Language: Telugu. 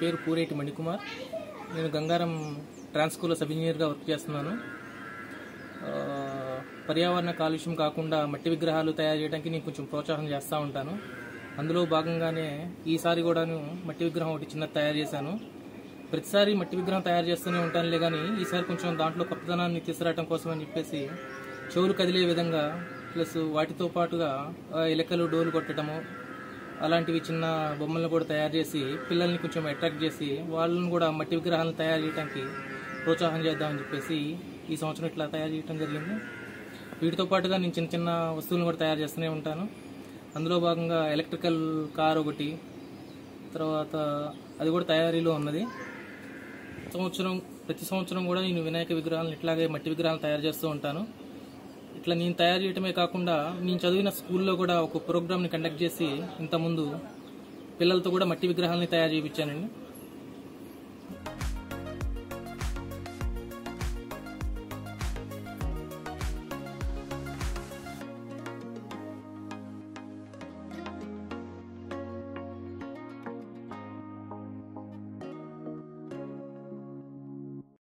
పేరు పూరేటి మణికుమార్ నేను గంగారం ట్రాన్స్ స్కూల్లో సబ్ ఇంజనీర్గా వర్క్ చేస్తున్నాను ఆ, పర్యావరణ కాలుష్యం కాకుండా మట్టి విగ్రహాలు తయారు చేయడానికి నేను కొంచెం ప్రోత్సాహం చేస్తూ ఉంటాను అందులో భాగంగానే ఈసారి కూడాను మట్టి విగ్రహం ఒకటి చిన్నది తయారు చేశాను ప్రతిసారి మట్టి విగ్రహం తయారు చేస్తూనే ఉంటానులే కానీ ఈసారి కొంచెం దాంట్లో కొత్తదనాన్ని తీసుకురావడం కోసం అని చెప్పేసి చెవులు కదిలే విధంగా ప్లస్ వాటితో పాటుగా ఆ, ఎలకలు డోలు కొట్టడము అలాంటివి చిన్న బొమ్మలను కూడా తయారు చేసి పిల్లల్ని కొంచెం అట్రాక్ట్ చేసి వాళ్ళని కూడా మట్టి విగ్రహాలను తయారు చేయడానికి ప్రోత్సాహం చేద్దామని చెప్పేసి ఈ సంవత్సరం ఇట్లా తయారు చేయడం జరిగింది వీటితో పాటుగా నేను చిన్న చిన్న వస్తువులను కూడా తయారు చేస్తూనే ఉంటాను అందులో భాగంగా ఎలక్ట్రికల్ కార్ ఒకటి తర్వాత అది కూడా తయారీలో ఉన్నది సంవత్సరం ప్రతి సంవత్సరం కూడా నేను వినాయక విగ్రహాలను ఇట్లాగే మట్టి విగ్రహాలను తయారు చేస్తూ ఉంటాను ఇట్లా నేను తయారు చేయటమే కాకుండా నేను చదివిన స్కూల్లో కూడా ఒక ప్రోగ్రామ్ని కండక్ట్ చేసి ఇంతకుముందు పిల్లలతో కూడా మట్టి విగ్రహాలని తయారు చేయించానండి